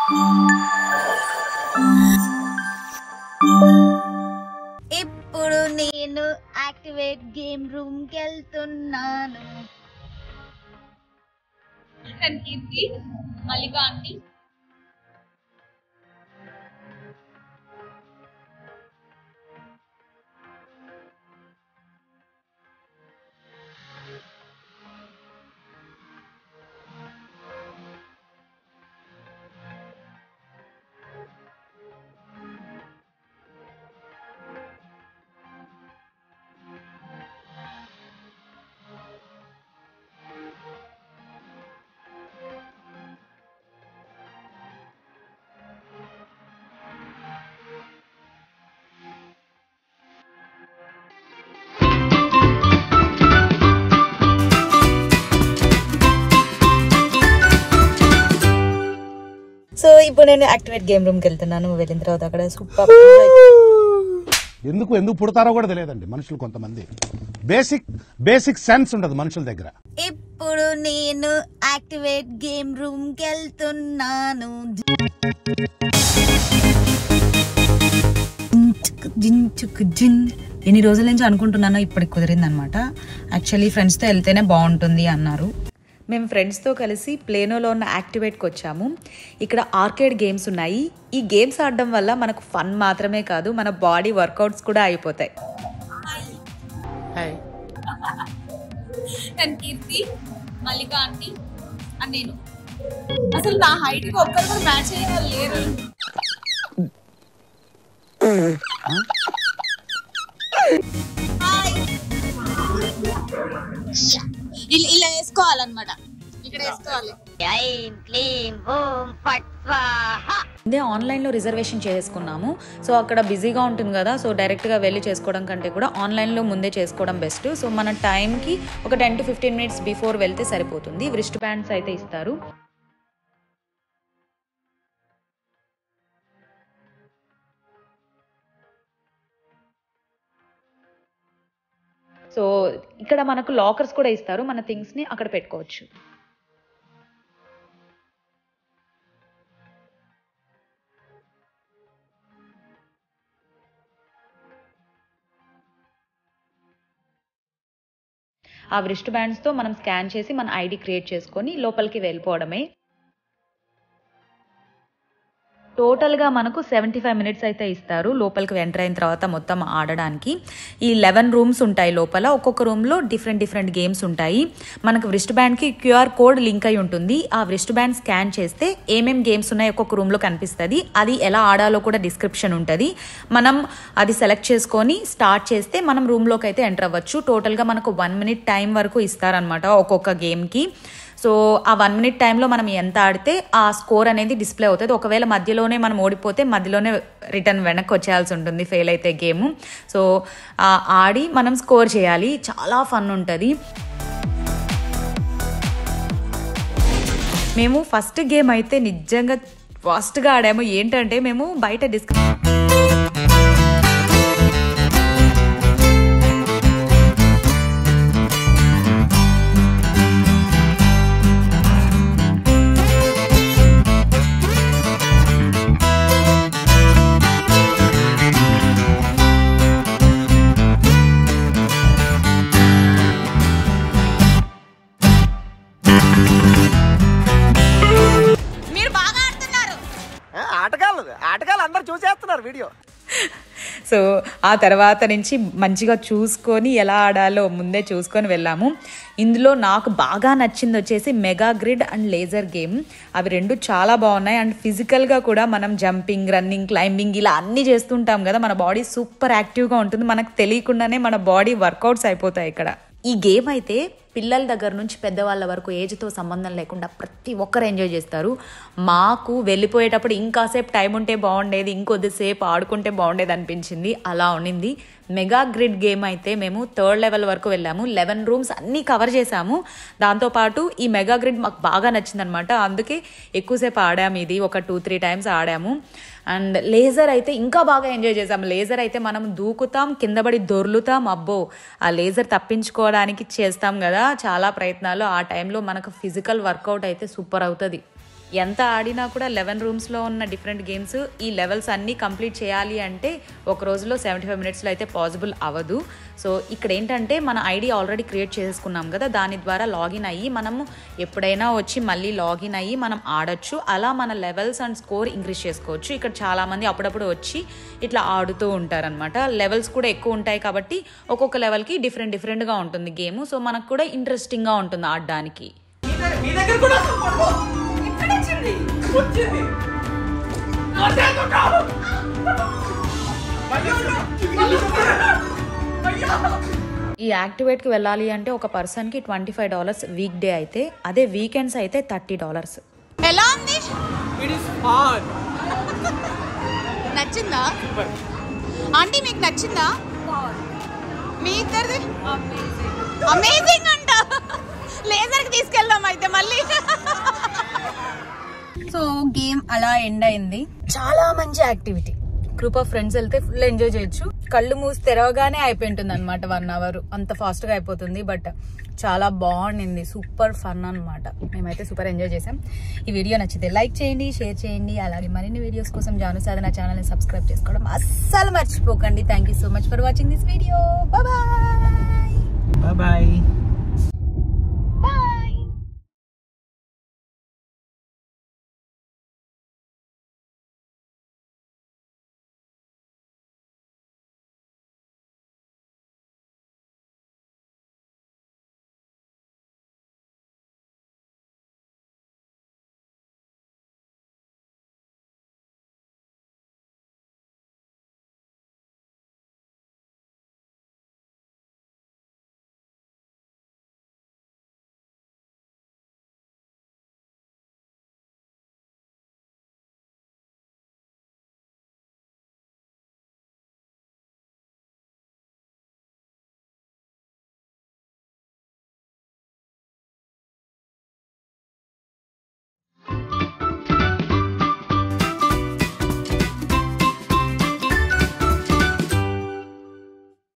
ఇప్పుడు నేను activate game room కి వెళ్తున్నాను and Keerthi Mallika aunty so ఇప్పుడు నేను యాక్టివేట్ గేమ్ రూమ్ కి వెళ్తున్నాను వెళ్ళిన తర్వాత అక్కడ సూపర్ ఎందుకు ఎందుకు పుడతారో కూడా తెలియదండి మనుషులు కొంతమంది బేసిక్ బేసిక్ సెన్స్ ఉండదు మనుషుల దగ్గర ఇప్పుడు నేను యాక్టివేట్ గేమ్ రూమ్ కి వెళ్తున్నాను జించుక్ జించుక్ జిన్ ఎన్ని రోజుల నుంచి అనుకుంటున్నానో ఇప్పటికి కుదిరింది అనమాట యాక్చువల్లీ ఫ్రెండ్స్తో వెళ్తేనే బాగుంటుంది అన్నారు మేము ఫ్రెండ్స్తో కలిసి ప్లేనోలో ఉన్న యాక్టివేట్కి వచ్చాము ఇక్కడ ఆర్కేడ్ గేమ్స్ ఉన్నాయి ఈ గేమ్స్ ఆడడం వల్ల మనకు ఫన్ మాత్రమే కాదు మన బాడీ వర్కౌట్స్ కూడా అయిపోతాయి and Keerthi Mallika aunty and నేను అసలు నా హైట్ కి ఒక్కరు కూడా మ్యాచ్ అయ్యే వాళ్ళు లేరు Hi. ఇలా ఇలా వేసుకోవాలన్నమాట ఇక్కడ వేసుకోవాలి ఇదే ఆన్లైన్లో రిజర్వేషన్ చేసుకున్నాము సో అక్కడ బిజీగా ఉంటుంది కదా సో డైరెక్ట్గా వెళ్ళి చేసుకోవడం కంటే కూడా ఆన్లైన్లో ముందే చేసుకోవడం బెస్ట్ సో మన టైంకి ఒక ten to fifteen minutes before వెళ్తే సరిపోతుంది రిస్ట్ బ్యాండ్స్ అయితే ఇస్తారు సో ఇక్కడ మనకు లాకర్స్ కూడా ఇస్తారు మన థింగ్స్ని అక్కడ పెట్టుకోవచ్చు ఆ రిస్ట్ బ్యాండ్స్తో మనం స్కాన్ చేసి మన ఐడి క్రియేట్ చేసుకొని లోపలికి వెళ్ళిపోవడమే టోటల్గా మనకు సెవెంటీ ఫైవ్ మినిట్స్ అయితే ఇస్తారు లోపలికి ఎంటర్ అయిన తర్వాత మొత్తం ఆడడానికి ఈ లెవెన్ రూమ్స్ ఉంటాయి లోపల ఒక్కొక్క రూమ్లో డిఫరెంట్ డిఫరెంట్ గేమ్స్ ఉంటాయి మనకు రిస్ట్ బ్యాండ్కి క్యూఆర్ కోడ్ లింక్ అయి ఉంటుంది ఆ రిస్ట్ బ్యాండ్ స్కాన్ చేస్తే ఏమేం గేమ్స్ ఉన్నాయి ఒక్కొక్క రూమ్లో కనిపిస్తుంది అది ఎలా ఆడాలో కూడా డిస్క్రిప్షన్ ఉంటుంది మనం అది సెలెక్ట్ చేసుకొని స్టార్ట్ చేస్తే మనం రూమ్లోకి అయితే ఎంటర్ అవ్వచ్చు టోటల్గా మనకు వన్ మినిట్ టైం వరకు ఇస్తారనమాట ఒక్కొక్క గేమ్కి సో ఆ వన్ మినిట్ టైంలో మనం ఎంత ఆడితే ఆ స్కోర్ అనేది డిస్ప్లే అవుతుంది ఒకవేళ మధ్యలోనే మనం ఓడిపోతే మధ్యలోనే రిటర్న్ వెనక్కి వచ్చేయాల్సి ఉంటుంది ఫెయిల్ అయితే గేమ్ సో ఆ ఆడి మనం స్కోర్ చేయాలి చాలా ఫన్ ఉంటుంది మేము ఫస్ట్ గేమ్ అయితే నిజంగా ఫాస్ట్గా ఆడాము ఏంటంటే మేము బయట డిస్క్ మీరు బాగా ఆడుతున్నారు ఆ, ఆటగాళ్ళు ఆటగాళ్ళు అందరు చూసేస్తున్నారు వీడియో సో ఆ తర్వాత నుంచి మంచిగా చూసుకొని ఎలా ఆడాలో ముందే చూసుకొని వెళ్ళాము ఇందులో నాకు బాగా నచ్చింది వచ్చేసి mega grid and laser game అవి రెండు చాలా బాగున్నాయి అండ్ ఫిజికల్గా కూడా మనం జంపింగ్ రన్నింగ్ క్లైంబింగ్ ఇలా అన్నీ చేస్తుంటాం కదా మన బాడీ సూపర్ యాక్టివ్గా ఉంటుంది మనకు తెలియకుండానే మన బాడీ వర్కౌట్స్ అయిపోతాయి ఇక్కడ ఈ గేమ్ అయితే పిల్లల దగ్గర నుంచి పెద్దవాళ్ళ వరకు ఏజ్తో సంబంధం లేకుండా ప్రతి ఒక్కరు ఎంజాయ్ చేస్తారు మాకు వెళ్ళిపోయేటప్పుడు ఇంకాసేపు టైం ఉంటే బాగుండేది ఇంకొద్దిసేపు ఆడుకుంటే బాగుండేది అనిపించింది అలా ఉండింది మెగా గ్రిడ్ గేమ్ అయితే మేము థర్డ్ లెవెల్ వరకు వెళ్ళాము లెవెన్ రూమ్స్ అన్నీ కవర్ చేసాము దాంతోపాటు ఈ మెగా గ్రిడ్ మాకు బాగా నచ్చిందనమాట అందుకే ఎక్కువసేపు ఆడాము ఇది ఒక టూ త్రీ టైమ్స్ ఆడాము అండ్ లేజర్ అయితే ఇంకా బాగా ఎంజాయ్ చేసాం లేజర్ అయితే మనం దూకుతాం కింద పడి దొర్లుతాం అబ్బో ఆ లేజర్ తప్పించుకోవడానికి చేస్తాం కదా చాలా ప్రయత్నాలు ఆ టైంలో మనకు ఫిజికల్ వర్కౌట్ అయితే సూపర్ అవుతుంది ఎంత ఆడినా కూడా లెవెన్ రూమ్స్లో ఉన్న డిఫరెంట్ గేమ్స్ ఈ లెవెల్స్ అన్నీ కంప్లీట్ చేయాలి అంటే ఒక రోజులో సెవెంటీ ఫైవ్ మినిట్స్లో అయితే పాసిబుల్ అవ్వదు సో ఇక్కడ ఏంటంటే మన ఐడి ఆల్రెడీ క్రియేట్ చేసుకున్నాం కదా దాని ద్వారా లాగిన్ అయ్యి మనము ఎప్పుడైనా వచ్చి మళ్ళీ లాగిన్ అయ్యి మనం ఆడొచ్చు అలా మన లెవెల్స్ అండ్ స్కోర్ ఇంక్రీజ్ చేసుకోవచ్చు ఇక్కడ చాలామంది అప్పుడప్పుడు వచ్చి ఇట్లా ఆడుతూ ఉంటారనమాట లెవెల్స్ కూడా ఎక్కువ ఉంటాయి కాబట్టి ఒక్కొక్క లెవెల్కి డిఫరెంట్ డిఫరెంట్గా ఉంటుంది గేమ్ సో మనకు కూడా ఇంట్రెస్టింగ్గా ఉంటుంది ఆడడానికి మీ దగ్గర కూడా అసలు పడుకో. వచ్చింది అదేదో కాదు. అయ్యో, అయ్యో. ఈ యాక్టివేట్కి వెళ్ళాలి అంటే ఒక పర్సన్కి twenty five dollars weekday అయితే అదే వీకెండ్స్ అయితే థర్టీ డాలర్స్ ఎలా ఉంది It is fun. నచ్చిందా ఆంటీ మీకు నచ్చిందా మీ ఇద్దరిది అమేజింగ్ అంట లేజర్కి తీసుకెళ్దాం అయితే మళ్ళీ సో గేమ్ అలా ఎండ్ అయింది చాలా మంచి యాక్టివిటీ గ్రూప్ ఆఫ్ ఫ్రెండ్స్ వెళ్తే ఫుల్ ఎంజాయ్ చేయొచ్చు కళ్ళు మూసి తెరవగానే అయిపోయి ఉంటుంది అనమాట వన్ అవర్ అంత ఫాస్ట్ గా అయిపోతుంది బట్ చాలా బాగుండింది సూపర్ ఫన్ అన్నమాట మేమైతే సూపర్ ఎంజాయ్ చేసాం ఈ వీడియో నచ్చితే లైక్ చేయండి షేర్ చేయండి అలాగే మరిన్ని వీడియోస్ కోసం జాను సాధన ఛానల్ ని సబ్స్క్రైబ్ చేసుకోవడం అస్సలు మర్చిపోకండి thank you so much for watching this video bye Bye bye.